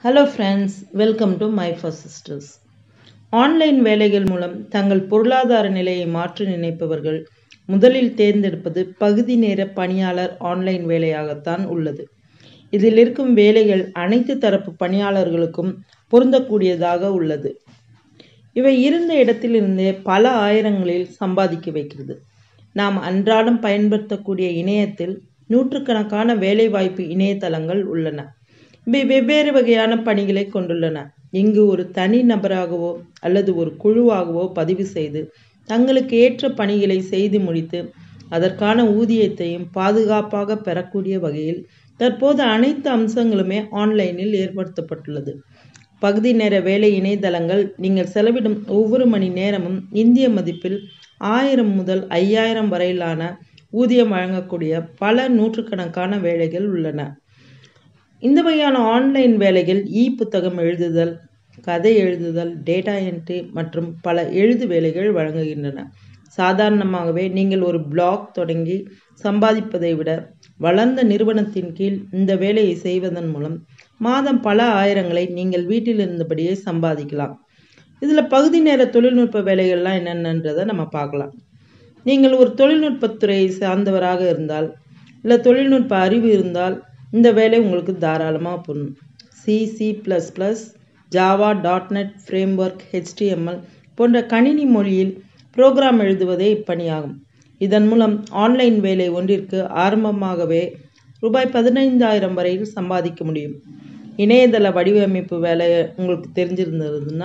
hello friends welcome to my first sisters online வேலைகள் மூலம் தங்கள் பொருளாதார நிலையை மாற்ற நினைப்பவர்கள் முதலில் தேர்ந்தெடுப்பது பகுதி நேர பணியாளர் ஆன்லைன் வேலையாகத்தான் உள்ளது இதில் இருக்கும் வேலைகள் அனைத்து தரப்பு பணியாளர்களுக்கும் பொருந்தக்கூடியதாக உள்ளது இவை இருந்த இடத்திலிருந்தே பல ஆயிரங்களில் சம்பாதிக்க வைக்கிறது நாம் அன்றாடம் பயன்படுத்தக்கூடிய இணையத்தில் நூற்றுக்கணக்கான வேலைவாய்ப்பு இணையதளங்கள் உள்ளன இவை வெவ்வேறு வகையான பணிகளை கொண்டுள்ளன இங்கு ஒரு தனி நபராகவோ அல்லது ஒரு குழுவாகவோ பதிவு செய்து தங்களுக்கு ஏற்ற பணிகளை செய்து முடித்து அதற்கான ஊதியத்தையும் பாதுகாப்பாக பெறக்கூடிய வகையில் தற்போது அனைத்து அம்சங்களுமே ஆன்லைனில் ஏற்படுத்தப்பட்டுள்ளது பகுதி நேர வேலை இணையதளங்கள் நீங்கள் செலவிடும் ஒவ்வொரு மணி நேரமும் இந்திய மதிப்பில் ஆயிரம் முதல் ஐயாயிரம் வரையிலான ஊதியம் வழங்கக்கூடிய பல நூற்றுக்கணக்கான வேலைகள் உள்ளன இந்த வகையான ஆன்லைன் வேலைகள் இ புத்தகம் எழுதுதல் கதை எழுதுதல் டேட்டா என்ட்ரி மற்றும் பல எழுது வேலைகள் வழங்குகின்றன சாதாரணமாகவே நீங்கள் ஒரு பிளாக் தொடங்கி சம்பாதிப்பதை விட வளர்ந்த நிறுவனத்தின் கீழ் இந்த வேலையை செய்வதன் மூலம் மாதம் பல ஆயிரங்களை நீங்கள் வீட்டில் இருந்தபடியே சம்பாதிக்கலாம் இதில் பகுதி நேர தொழில்நுட்ப வேலைகள்லாம் என்னென்னன்றதை நம்ம பார்க்கலாம் நீங்கள் ஒரு தொழில்நுட்பத்துறையை சார்ந்தவராக இருந்தால் இல்லை தொழில்நுட்ப அறிவு இருந்தால் இந்த வேலை உங்களுக்கு தாராளமாக பொருந்தும் C C plus plus Java dot net framework HTML போன்ற கணினி மொழியில் ப்ரோக்ராம் எழுதுவதே இப்பணியாகும் இதன் மூலம் ஆன்லைன் வேலை ஒன்றிற்கு ஆரம்பமாகவே ரூபாய் பதினைந்தாயிரம் வரையில் சம்பாதிக்க முடியும் இணையதள வடிவமைப்பு வேலை உங்களுக்கு தெரிஞ்சிருந்ததுன்னா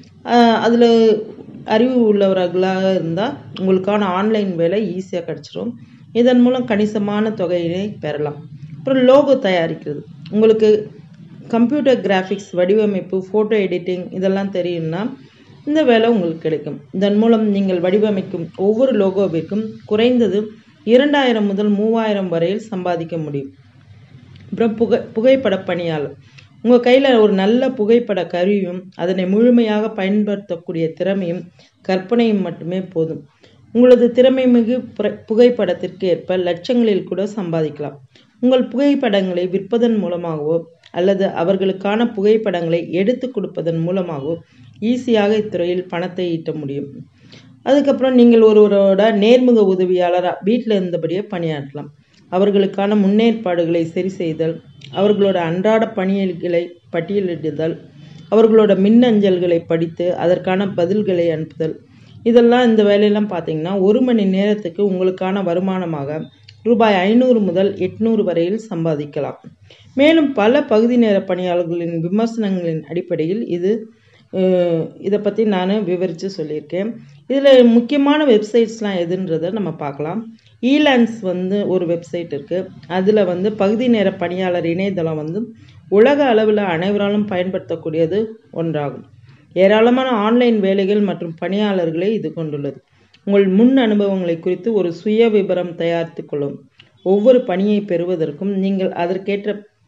அதில் அறிவு உள்ளவர்களாக இருந்தால் உங்களுக்கான ஆன்லைன் வேலை ஈஸியாக கிடச்சிரும் இதன் மூலம் கணிசமான தொகையினை பெறலாம் அப்புறம் லோகோ தயாரிக்கிறது உங்களுக்கு கம்ப்யூட்டர் கிராஃபிக்ஸ் வடிவமைப்பு ஃபோட்டோ எடிட்டிங் இதெல்லாம் தெரியும்னா இந்த வேலை உங்களுக்கு கிடைக்கும் இதன் மூலம் நீங்கள் வடிவமைக்கும் ஒவ்வொரு லோகோவிற்கும் குறைந்தது இரண்டாயிரம் முதல் மூவாயிரம் வரையில் சம்பாதிக்க முடியும் அப்புறம் புகை புகைப்பட பணியாளர் உங்கள் கையில் ஒரு நல்ல புகைப்பட கருவியும் அதனை முழுமையாக பயன்படுத்தக்கூடிய திறமையும் கற்பனையும் மட்டுமே போதும் உங்களது திறமை மிகு புகைப்படத்திற்கு ஏற்ப லட்சங்களில் கூட சம்பாதிக்கலாம் உங்கள் புகைப்படங்களை விற்பதன் மூலமாகவோ அல்லது அவர்களுக்கான புகைப்படங்களை எடுத்து கொடுப்பதன் மூலமாகவோ ஈஸியாக இத்துறையில் பணத்தை ஈட்ட முடியும் அதுக்கப்புறம் நீங்கள் ஒருவரோட நேர்முக உதவியாளராக வீட்டில் இருந்தபடியே பணியாற்றலாம் அவர்களுக்கான முன்னேற்பாடுகளை சரி செய்தல் அவர்களோட அன்றாட பணிகளை பட்டியலிடுதல் அவர்களோட மின்னஞ்சல்களை படித்து அதற்கான பதில்களை அனுப்புதல் இதெல்லாம் இந்த வேலையெல்லாம் பார்த்தீங்கன்னா ஒரு மணி நேரத்துக்கு உங்களுக்கான வருமானமாக ரூபாய் ஐநூறு முதல் எட்நூறு வரையில் சம்பாதிக்கலாம் மேலும் பல பகுதி நேர பணியாளர்களின் விமர்சனங்களின் அடிப்படையில் இது இதை பற்றி நான் விவரித்து சொல்லியிருக்கேன் இதில் முக்கியமான வெப்சைட்ஸ்லாம் எதுன்றதை நம்ம பார்க்கலாம் ஈலான்ஸ் வந்து ஒரு வெப்சைட் இருக்குது அதில் வந்து பகுதி நேர பணியாளர் இணையதளம் வந்து உலக அளவில் அனைவராலும் பயன்படுத்தக்கூடியது ஒன்றாகும் ஏராளமான ஆன்லைன் வேலைகள் மற்றும் பணியாளர்களை இது கொண்டுள்ளது உங்கள் முன் அனுபவங்களை குறித்து ஒரு சுய விபரம் தயாரித்து கொள்ளும் ஒவ்வொரு பணியை பெறுவதற்கும் நீங்கள் அதற்கேற்ற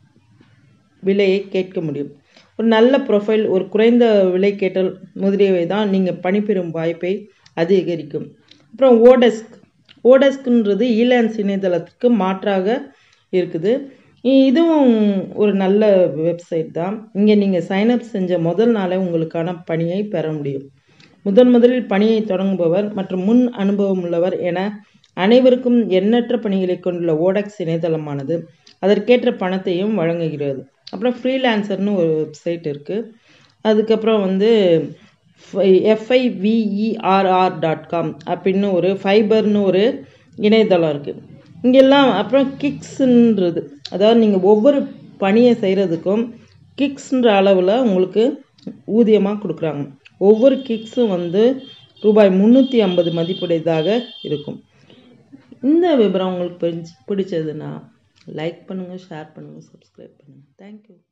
விலையை கேட்க முடியும் ஒரு நல்ல ப்ரொஃபைல் ஒரு குறைந்த விலை கேட்டல் முதலியவை தான் நீங்கள் பணிபெறும் வாய்ப்பை அதிகரிக்கும் அப்புறம் ஓடெஸ்க் ஓடெஸ்க்ன்றது ஈலான்ஸ் இணையதளத்துக்கு மாற்றாக இருக்குது இதுவும் ஒரு நல்ல வெப்சைட் தான் இங்கே நீங்கள் சைன்அப் செஞ்ச முதல் நாளே உங்களுக்கான பணியை பெற முடியும் முதன் முதலில் பணியை தொடங்குபவர் மற்றும் முன் அனுபவம் உள்ளவர் என அனைவருக்கும் எண்ணற்ற பணிகளை கொண்டுள்ள ஓடெக்ஸ் இணையதளமானது அதற்கேற்ற பணத்தையும் வழங்குகிறது அப்புறம் ஃப்ரீலான்சர்னு ஒரு வெப்சைட் இருக்குது அதுக்கப்புறம் வந்து எஃப்ஐவிஇஆர்ஆர் டாட் காம் அப்படின்னு ஒரு ஃபைபர்னு ஒரு இணையதளம் இருக்குது இங்கெல்லாம் அப்புறம் கிக்ஸுன்றது அதாவது நீங்கள் ஒவ்வொரு பணியை செய்கிறதுக்கும் கிக்ஸ்ன்ற அளவில் உங்களுக்கு ஊதியமாக கொடுக்குறாங்க ஒவ்வொரு கிக்ஸும் வந்து ரூபாய் முந்நூற்றி ஐம்பது மதிப்புடையதாக இருக்கும் இந்த விவரம் உங்களுக்கு பிடிச்சதுன்னா லைக் பண்ணுங்கள் ஷேர் பண்ணுங்கள் சப்ஸ்கிரைப் பண்ணுங்கள் தேங்க்யூ